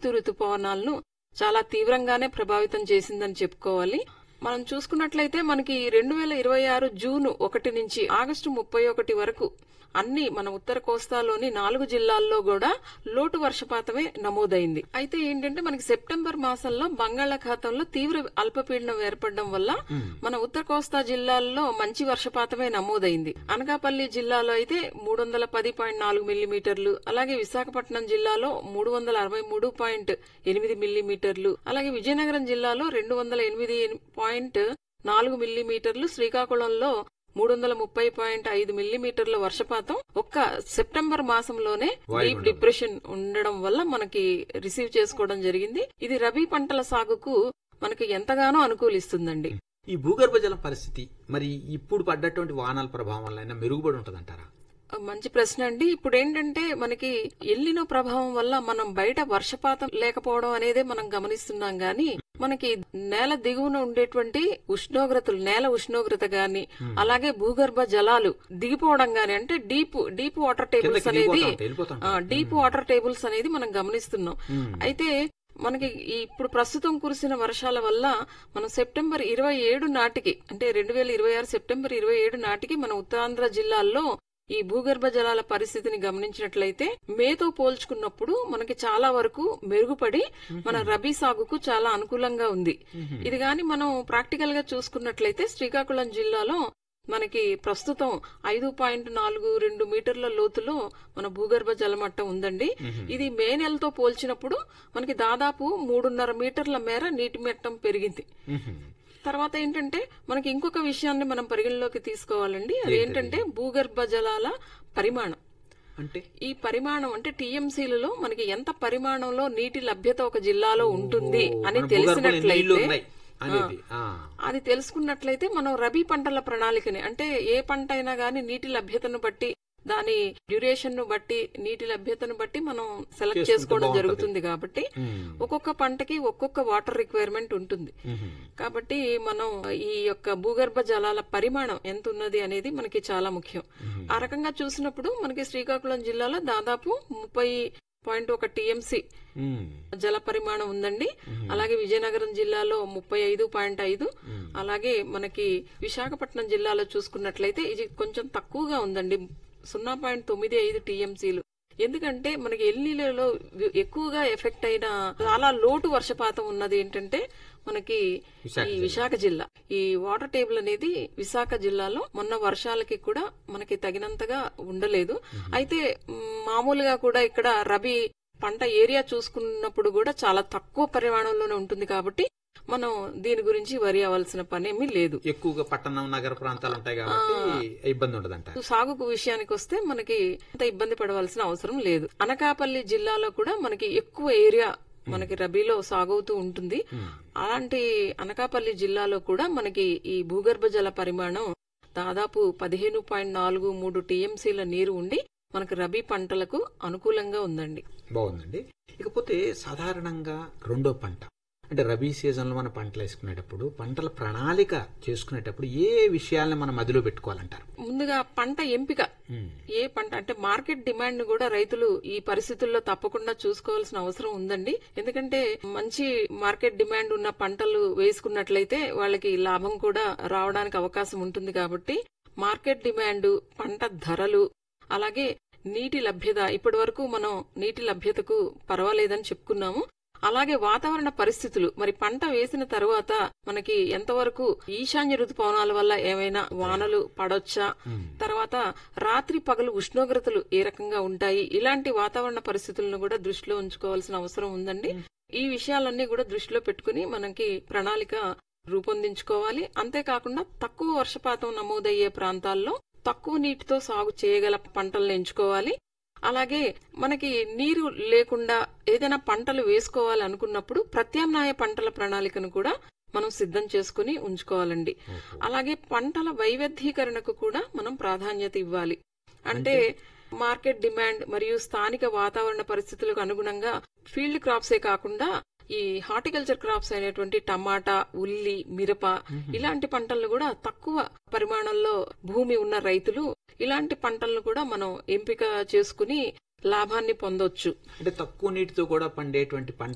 నైరుతి ఋతుపవనాలను చాలా తీవ్రంగానే ప్రభావితం చేసిందని చెప్పుకోవాలి మనం చూసుకున్నట్లయితే మనకి రెండు వేల ఇరవై ఆరు జూన్ ఒకటి నుంచి ఆగస్టు ముప్పై ఒకటి వరకు అన్ని మన ఉత్తర కోస్తాలోని నాలుగు జిల్లాల్లో కూడా లోటు వర్షపాతమే నమోదైంది అయితే ఏంటంటే మనకి సెప్టెంబర్ మాసంలో బంగాళాఖాతంలో తీవ్ర అల్పపీడనం ఏర్పడడం వల్ల మన ఉత్తర కోస్తా జిల్లాల్లో మంచి వర్షపాతమే నమోదైంది అనకాపల్లి జిల్లాలో అయితే మూడు వందల పది పాయింట్ నాలుగు మిల్లీమీటర్లు అలాగే విశాఖపట్నం జిల్లాలో మూడు వందల అరవై మూడు పాయింట్ ఎనిమిది మిల్లీమీటర్లు అలాగే విజయనగరం జిల్లాలో రెండు వందల ఎనిమిది పాయింట్ నాలుగు మిల్లీమీటర్లు శ్రీకాకుళంలో మూడు వందల ముప్పై పాయింట్ ఐదు మిల్లీమీటర్ల వర్షపాతం ఒక్క సెప్టెంబర్ మాసంలోనే డీప్ డిప్రెషన్ ఉండడం వల్ల మనకి రిసీవ్ చేసుకోవడం జరిగింది ఇది రబీ పంటల సాగుకు మనకి ఎంతగానో అనుకూలిస్తుందండి ఈ భూగర్భ జలం పరిస్థితి మరి ఇప్పుడు పడ్డటువంటి వానల ప్రభావం వల్ల మెరుగుపడి ఉంటదంటారా మంచి ప్రశ్న అండి ఇప్పుడు ఏంటంటే మనకి ఎల్లినో ప్రభావం వల్ల మనం బయట వర్షపాతం లేకపోవడం అనేదే మనం గమనిస్తున్నాం గాని మనకి నేల దిగువన ఉండేటువంటి ఉష్ణోగ్రతలు నేల ఉష్ణోగ్రత గాని అలాగే భూగర్భ జలాలు దిగిపోవడం గాని అంటే డీప్ డీప్ వాటర్ టేబుల్స్ కిందకి అనేది దిగిపోతా ఉంటాయి, వెళ్ళిపోతా ఉంటాయి. ఆ, డీప్ వాటర్ టేబుల్స్ అనేది మనం గమనిస్తున్నాం అయితే మనకి ఈ ఇప్పుడు ప్రస్తుతం కురిసిన వర్షాల వల్ల మనం సెప్టెంబర్ ఇరవై ఏడు నాటికి అంటే రెండు వేల ఇరవై ఆరు సెప్టెంబర్ ఇరవై ఏడు నాటికి మన ఉత్తరాంధ్ర జిల్లాల్లో ఈ భూగర్భ జలాల పరిస్థితిని గమనించినట్లయితే మేతో పోల్చుకున్నప్పుడు మనకి చాలా వరకు మెరుగుపడి మన రబీ సాగుకు చాలా అనుకూలంగా ఉంది ఇది గాని మనం ప్రాక్టికల్ గా చూసుకున్నట్లయితే శ్రీకాకుళం జిల్లాలో మనకి ప్రస్తుతం ఐదు పాయింట్ నాలుగు రెండు మీటర్ల లోతులో మన భూగర్భ జలమట్టం ఉందండి ఇది మే నెలతో పోల్చినప్పుడు మనకి దాదాపు మూడున్నర మీటర్ల మేర నీటి మట్టం పెరిగింది తర్వాత ఏంటంటే మనకి ఇంకొక విషయాన్ని మనం పరిగణలోకి తీసుకోవాలండి అది ఏంటంటే భూగర్భ జలాల పరిమాణం అంటే ఈ పరిమాణం అంటే టీఎంసీలలో మనకి ఎంత పరిమాణంలో నీటి లభ్యత ఒక జిల్లాలో ఉంటుంది అని మన భూగర్భంలో ఎన్ని నీళ్లు తెలిసినట్లయితే ఉన్నాయి అనేది ఆ. అది తెలుసుకున్నట్లయితే మనం రబీ పంటల ప్రణాళికని అంటే ఏ పంట అయినా గానీ నీటి లభ్యతను బట్టి దాని డ్యూరేషన్ ను బట్టి నీటి లభ్యతను బట్టి మనం సెలెక్ట్ చేసుకుంటే చేసుకోవడం బాగుంటది. జరుగుతుంది కాబట్టి మ్మ్. ఒక్కొక్క పంటకి ఒక్కొక్క వాటర్ రిక్వైర్మెంట్ ఉంటుంది మ్మ్. కాబట్టి మనం ఈ యొక్క భూగర్భ జలాల పరిమాణం ఎంత ఉన్నది అనేది మనకి చాలా ముఖ్యం ఆ రకంగా చూసినప్పుడు మనకి శ్రీకాకుళం జిల్లాలో దాదాపు ముప్పై పాయింట్ ఒక టీఎంసీ మ్మ్. జల పరిమాణం ఉందండి అలాగే విజయనగరం జిల్లాలో ముప్పై ఐదు పాయింట్ ఐదు అలాగే మనకి విశాఖపట్నం జిల్లాలో చూసుకున్నట్లయితే ఇది కొంచెం తక్కువగా ఉందండి సున్నా పాయింట్ తొమ్మిది ఐదు టీఎంసీలు ఎందుకంటే మనకి ఎల్నీలలో ఎక్కువగా ఎఫెక్ట్ అయిన చాలా లోటు వర్షపాతం ఉన్నది ఏంటంటే మనకి విశాఖ ఈ విశాఖ జిల్లా ఈ వాటర్ టేబుల్ అనేది విశాఖ జిల్లాలో మొన్న వర్షాలకి కూడా మనకి తగినంతగా ఉండలేదు అయితే మ్, మామూలుగా కూడా ఇక్కడ రబీ పంట ఏరియా చూసుకున్నప్పుడు కూడా చాలా తక్కువ పరిమాణంలోనే ఉంటుంది కాబట్టి మనం దీని గురించి వరి అవ్వాల్సిన పనేమీ లేదు ఎక్కువగా పట్టణం నగర ప్రాంతాలు ఉంటాయి కాబట్టి ఇబ్బంది ఉండదంట సాగుకు విషయానికి వస్తే మనకి అంత ఇబ్బంది పడవలసిన అవసరం లేదు అనకాపల్లి జిల్లాలో కూడా మనకి ఎక్కువ ఏరియా మనకి రబీలో సాగవుతూ ఉంటుంది అలాంటి అనకాపల్లి జిల్లాలో కూడా మనకి ఈ భూగర్భ జల పరిమాణం దాదాపు పదిహేను పాయింట్ నాలుగు మూడు టీఎంసీల నీరు ఉండి మనకి రబీ పంటలకు అనుకూలంగా ఉందండి బాగుందండి ఇకపోతే సాధారణంగా రెండో పంట అంటే రబీ సీజన్లో మన పంటలు వేసుకునేటప్పుడు పంటల ప్రణాళిక చేసుకునేటప్పుడు ఏ విషయాలను మనం మదిలో పెట్టుకోవాలంటారు ముందుగా పంట ఎంపిక మ్మ్. ఏ పంట అంటే మార్కెట్ డిమాండ్ ను కూడా రైతులు ఈ పరిస్థితుల్లో తప్పకుండా చూసుకోవాల్సిన అవసరం ఉందండి ఎందుకంటే మంచి మార్కెట్ డిమాండ్ ఉన్న పంటలు వేసుకున్నట్లయితే వాళ్ళకి లాభం కూడా రావడానికి అవకాశం ఉంటుంది కాబట్టి మార్కెట్ డిమాండ్ పంట ధరలు అలాగే నీటి లభ్యత ఇప్పటి వరకు మనం నీటి లభ్యతకు పర్వాలేదని చెప్పుకున్నాము అలాగే వాతావరణ పరిస్థితులు మరి పంట వేసిన తర్వాత మనకి ఎంతవరకు ఈశాన్య ఋతుపవనాల వల్ల ఏమైనా వానలు పడొచ్చా తర్వాత రాత్రి పగలు ఉష్ణోగ్రతలు ఏ రకంగా ఉంటాయి ఇలాంటి వాతావరణ పరిస్థితులను కూడా దృష్టిలో ఉంచుకోవాల్సిన అవసరం ఉందండి ఈ విషయాలన్నీ కూడా దృష్టిలో పెట్టుకుని మనకి ప్రణాళిక రూపొందించుకోవాలి అంతేకాకుండా తక్కువ వర్షపాతం నమోదయ్యే ప్రాంతాల్లో తక్కువ నీటితో సాగు చేయగల పంటలను ఎంచుకోవాలి అలాగే మనకి నీరు లేకుండా ఏదైనా పంటలు వేసుకోవాలి అనుకున్నప్పుడు ప్రత్యామ్నాయ పంటల ప్రణాళికను కూడా మనం సిద్ధం చేసుకుని ఉంచుకోవాలండి అలాగే పంటల వైవిధ్యీకరణకు కూడా మనం ప్రాధాన్యత ఇవ్వాలి అంటే మార్కెట్ డిమాండ్ మరియు స్థానిక వాతావరణ పరిస్థితులకు అనుగుణంగా ఫీల్డ్ క్రాప్సే కాకుండా ఈ హార్టికల్చర్ క్రాప్స్ అయినటువంటి టమాటా ఉల్లి మిరప ఇలాంటి పంటలను కూడా తక్కువ పరిమాణంలో భూమి ఉన్న రైతులు ఇలాంటి పంటలను కూడా మనం ఎంపిక చేసుకుని లాభాన్ని పొందొచ్చు అంటే తక్కువ నీటితో కూడా పండేటువంటి పంట